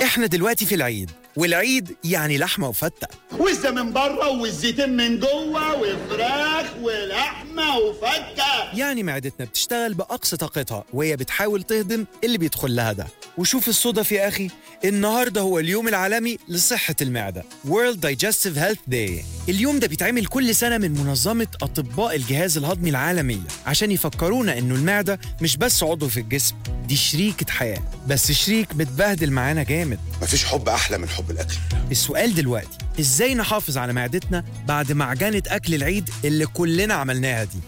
احنا دلوقتي في العيد والعيد يعني لحمة وفتة وزة من بره والزيتين من جوه وفراخ ولحمة وفتة يعني معدتنا بتشتغل بأقصى طاقتها وهي بتحاول تهضم اللي بيدخل لها ده وشوف الصدف يا أخي النهاردة هو اليوم العالمي لصحة المعدة World Digestive Health Day اليوم ده بيتعمل كل سنة من منظمة أطباء الجهاز الهضمي العالمية عشان يفكرونا إنه المعدة مش بس عضو في الجسم دي شريكة حياة بس شريك متبهدل معانا جامد مفيش حب احلى من حب الاكل السؤال دلوقتي ازاي نحافظ على معدتنا بعد معجنة أكل العيد اللي كلنا عملناها دي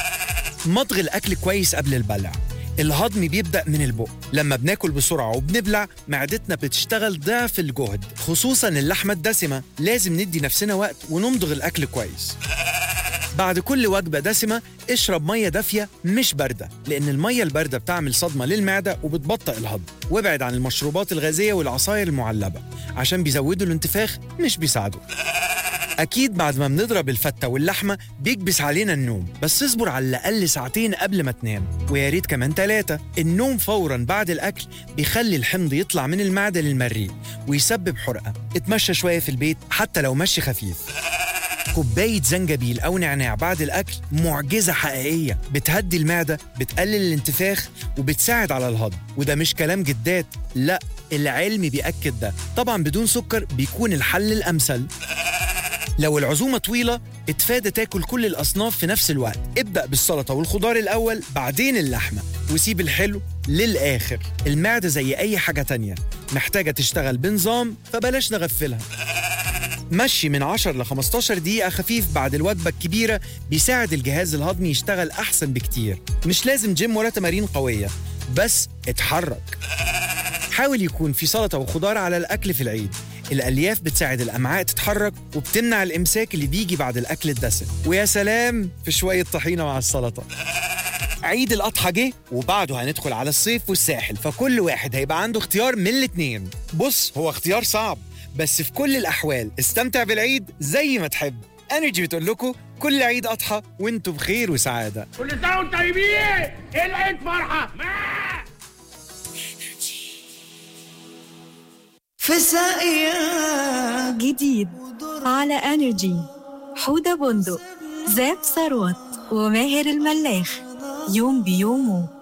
مضغ الأكل كويس قبل البلع الهضم بيبدأ من البق لما بناكل بسرعة وبنبلع معدتنا بتشتغل ضعف الجهد خصوصا اللحمة الدسمة لازم ندي نفسنا وقت ونمضغ الأكل كويس بعد كل وجبة دسمة اشرب مية دافية مش باردة لأن المية الباردة بتعمل صدمة للمعدة وبتبطئ الهضم وابعد عن المشروبات الغازية والعصاير المعلبة عشان بيزودوا الانتفاخ مش بيساعدوا أكيد بعد ما بنضرب الفتة واللحمة بيكبس علينا النوم بس اصبر على الأقل ساعتين قبل ما تنام ويا ريت كمان ثلاثة النوم فورا بعد الأكل بيخلي الحمض يطلع من المعدة للمريء ويسبب حرقة اتمشى شوية في البيت حتى لو مشي خفيف كوباية زنجبيل أو نعناع بعد الأكل معجزة حقيقية بتهدي المعدة بتقلل الانتفاخ وبتساعد على الهضم وده مش كلام جدات لا العلم بيأكد ده طبعا بدون سكر بيكون الحل الأمثل لو العزومة طويلة اتفادى تاكل كل الأصناف في نفس الوقت ابدأ بالسلطة والخضار الأول بعدين اللحمة وسيب الحلو للآخر المعدة زي أي حاجة تانية محتاجة تشتغل بنظام فبلاش نغفلها مشي من 10 ل 15 دقيقة خفيف بعد الوجبة الكبيرة بيساعد الجهاز الهضمي يشتغل أحسن بكتير مش لازم جيم ولا تمارين قوية بس اتحرك حاول يكون في سلطة وخضار على الأكل في العيد الألياف بتساعد الأمعاء تتحرك وبتمنع الإمساك اللي بيجي بعد الأكل الدسم ويا سلام في شوية طحينة مع السلطة عيد الأضحى جه وبعده هندخل على الصيف والساحل فكل واحد هيبقى عنده اختيار من الاتنين بص هو اختيار صعب بس في كل الأحوال استمتع بالعيد زي ما تحب انرجي بتقول لكم كل عيد أضحى وانتم بخير وسعادة كل سنه وانتم طيبين العيد فرحه في ساقية جديد على انرجي حودة بندق زاب ثروت وماهر الملاح يوم بيومه